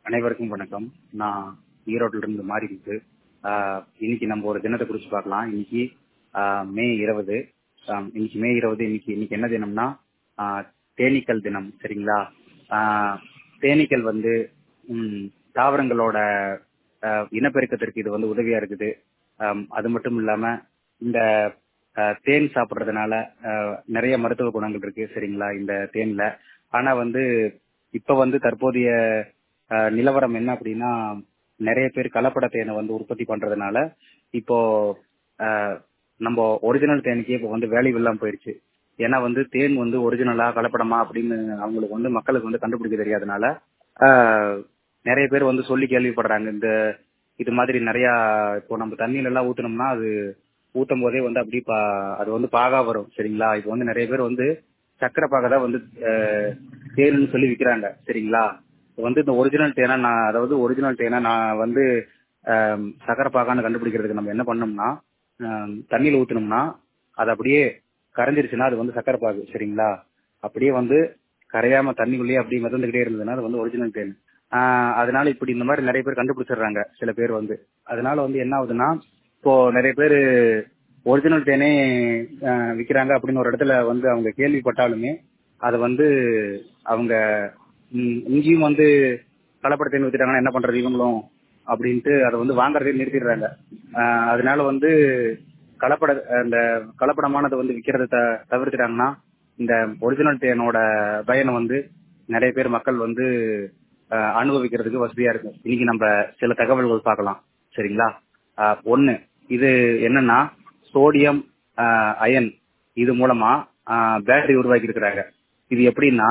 அனைவருக்கும் வணக்கம் நான் ஈரோட்டில இருந்து மாறி இருக்கு ஆஹ் இன்னைக்கு நம்ம ஒரு தினத்தை குறிச்சு பார்க்கலாம் இன்னைக்கு ஆஹ் மே இருபது ஆஹ் இன்னைக்கு மே இருபது இன்னைக்கு இன்னைக்கு என்ன தினம்னா ஆஹ் தேனீக்கள் தினம் சரிங்களா ஆஹ் தேனீக்கள் வந்து ம், தாவரங்களோட ஆஹ் இனப்பெருக்கத்திற்கு இது வந்து உதவியா இருக்குது ஆம், அது மட்டும் இல்லாம இந்த ஆஹ், தேன் சாப்பிடுறதுனால ஆஹ், நிறைய மருத்துவ குணங்கள் இருக்கு சரிங்களா இந்த தேன்ல ஆனா வந்து இப்ப வந்து தற்போதைய ஆஹ், நிலவரம் என்ன அப்படின்னா நிறைய பேர் கலப்பட தேனை வந்து உற்பத்தி பண்றதுனால இப்போ ஆஹ், நம்ம ஒரிஜினல் தேனுக்கே இப்போ வந்து வேல்யூ இல்லாம போயிடுச்சு ஏன்னா வந்து தேன் வந்து ஒரிஜினலா கலப்படமா அப்படின்னு அவங்களுக்கு வந்து மக்களுக்கு வந்து கண்டுபிடிக்க தெரியாதனால ஆஹ், நிறைய பேர் வந்து சொல்லி கேள்விப்படுறாங்க இந்த இது மாதிரி நிறைய இப்போ நம்ம தண்ணியில எல்லாம் ஊத்துனோம்னா அது ஊத்தும் போதே வந்து அப்படி பா அது வந்து பாகா வரும் சரிங்களா இப்போ வந்து நிறைய பேர் வந்து சக்கரை பாகை தான் வந்து ஆஹ், தேனுன்னு சொல்லி விக்கிறாங்க சரிங்களா இப்போ வந்து இந்த ஒரிஜினல் தேனை நான் அதாவது ஒரிஜினல் தேனை நான் வந்து ஆஹ், சக்கரை பாகான்னு கண்டுபிடிக்கிறதுக்கு நம்ம என்ன பண்ணோம்னா ஆஹ், தண்ணியில ஊத்துனோம்னா அது அப்படியே கரைஞ்சிருச்சுன்னா அது வந்து சக்கரை பாகு சரிங்களா அப்படியே வந்து கரையாம தண்ணிக்குள்ளேயே அப்படியே மிதந்துகிட்டே இருந்ததுன்னா அது வந்து ஒரிஜினல் தேன் ஆஹ் அதனால இப்படி இந்த மாதிரி நிறைய பேர் கண்டுபிடிச்சிடுறாங்க சில பேர் வந்து அதனால வந்து என்ன ஆகுதுன்னா இப்போ நிறைய பேர் ஒரிஜினல் தேனே ஆஹ் விக்கிறாங்க அப்படின்னு ஒரு இடத்துல வந்து அவங்க கேள்விப்பட்டாலுமே அதை வந்து அவங்க ம், இங்கேயும் வந்து கலப்பட தேன் வித்துட்டாங்கன்னா என்ன பண்றது இவங்களும் அப்படின்ட்டு அதை வந்து வாங்குறதே நிறுத்திடுறாங்க ஆஹ் அதனால வந்து கலப்பட அந்த கலப்படமானதை வந்து விற்கிறத த தவிர்த்துட்டாங்கன்னா இந்த ஒரிஜினல் தேனோட பயனை வந்து நிறைய பேர் மக்கள் வந்து ஆஹ் அனுபவிக்கிறதுக்கு வசதியா இருக்கும் இன்னைக்கு நம்ம சில தகவல்கள் பார்க்கலாம் சரிங்களா ஆஹ் ஒண்ணு இது என்னன்னா சோடியம் ஆஹ் அயன் இது மூலமா பேட்டரி உருவாக்கி இருக்கிறாங்க இது எப்படின்னா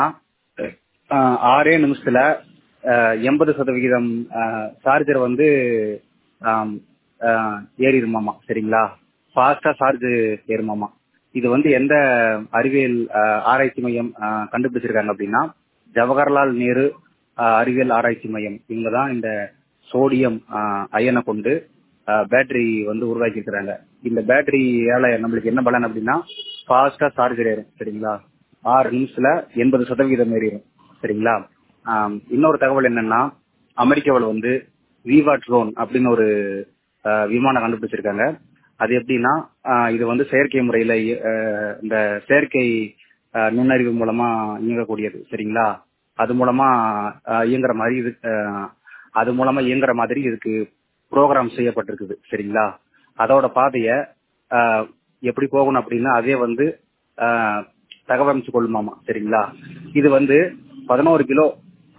ஆஹ் ஆறே நிமிஷத்துல எண்பது சதவிகிதம் சார்ஜர் வந்து ஆம், ஆஹ் ஏறிடுமாமா சரிங்களா ஃபாஸ்டா சார்ஜ் ஏறுமாமா இது வந்து எந்த அறிவியல் ஆஹ், ஆராய்ச்சி மையம் ஆஹ், கண்டுபிடிச்சிருக்காங்க அப்படின்னா ஜவஹர்லால் நேரு ஆஹ், அறிவியல் ஆராய்ச்சி மையம் இவங்க தான் இந்த சோடியம் ஆஹ், அயனை கொண்டு பேட்டரி வந்து உருவாக்கி இருக்கிறாங்க இந்த பேட்டரியால நம்மளுக்கு என்ன பலன் அப்படின்னா ஃபாஸ்டா சார்ஜர் ஏறும் சரிங்களா ஆறு நிமிஷத்துல எண்பது சதவீதம் ஏறிடும் சரிங்களா ஆம், இன்னொரு தகவல் என்னன்னா அமெரிக்காவில் வந்து விவா ட்ரோன் அப்படின்னு ஒரு ஆஹ், விமானம் கண்டுபிடிச்சிருக்காங்க அது எப்படின்னா ஆஹ், இது வந்து செயற்கை முறையில இய- ஆஹ், இந்த செயற்கை ஆஹ், நுண்ணறிவு மூலமா இயங்கக்கூடியது சரிங்களா அது மூலமா ஆஹ், இயங்குற மாதிரி இது ஆஹ், அது மூலமா இயங்குற மாதிரி இதுக்கு ப்ரோக்ராம் செய்யப்பட்டிருக்குது சரிங்களா அதோட பாதைய ஆஹ், எப்படி போகணும் அப்படின்னா அதே வந்து ஆஹ், தகவமைச்சு கொள்ளுமாமா சரிங்களா இது வந்து பதினோரு கிலோ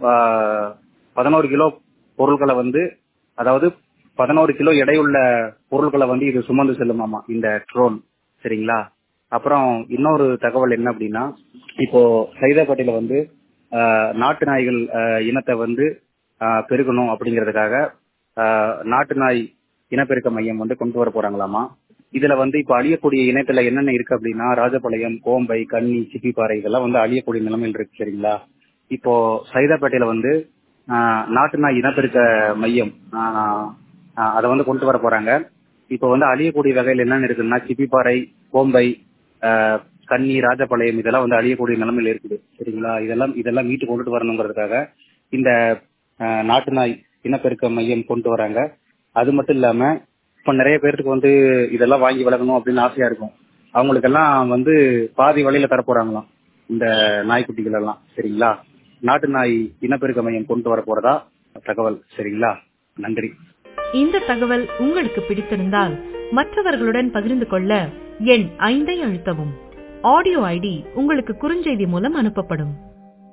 பதினோரு கிலோ பொருட்களை வந்து அதாவது பதினோரு கிலோ எடையுள்ள பொருட்களை வந்து இது சுமந்து செல்லுமாமா இந்த ட்ரோன் சரிங்களா அப்புறம் இன்னொரு தகவல் என்ன அப்படின்னா இப்போ சைதாப்பேட்டையில வந்து ஆஹ், நாட்டு நாய்கள் ஆஹ், இனத்தை வந்து ஆஹ், பெருகணும் அப்படிங்கிறதுக்காக ஆஹ், நாட்டு நாய் இனப்பெருக்க மையம் வந்து கொண்டு வர போறாங்களாமா இதுல வந்து இப்போ அழியக்கூடிய இனத்துல என்னென்ன இருக்கு அப்படின்னா ராஜபாளையம் கோம்பை கன்னி சிப்பிப்பாறை இதெல்லாம் வந்து அழியக்கூடிய நிலைமையில் இருக்கு சரிங்களா இப்போ சைதாப்பேட்டையில வந்து ஆஹ், நாட்டு நாய் இனப்பெருக்க மையம் அதை வந்து கொண்டு வர போறாங்க இப்போ வந்து அழியக்கூடிய வகையில் என்னென்ன இருக்குன்னா சிப்பிப்பாறை கோம்பை ஆஹ், கன்னி ராஜபாளையம் இதெல்லாம் வந்து அழியக்கூடிய நிலைமையில இருக்குது சரிங்களா இதெல்லாம் இதெல்லாம் மீட்டு கொண்டுட்டு வரணுங்கிறதுக்காக இந்த ஆஹ், நாட்டு நாய் இனப்பெருக்க மையம் கொண்டு வராங்க அது மட்டும் இல்லாம இப்ப நிறைய பேருக்கு வந்து இதெல்லாம் வாங்கி வளர்க்கணும் அப்படின்னு ஆசையா இருக்கும் அவங்களுக்கெல்லாம் வந்து பாதி வழியில தர போறாங்களாம் இந்த நாய்க்குட்டிகள் எல்லாம் சரிங்களா நாட்டு நாய் இனப்பெருக்க மையம் கொண்டு வர போறதா தகவல் சரிங்களா நன்றி இந்த தகவல் உங்களுக்கு பிடித்திருந்தால் மற்றவர்களுடன் பகிர்ந்து கொள்ள எண் ஐந்தை அழுத்தவும் ஆடியோ ஐடி உங்களுக்கு குறுஞ்செய்தி மூலம் அனுப்பப்படும்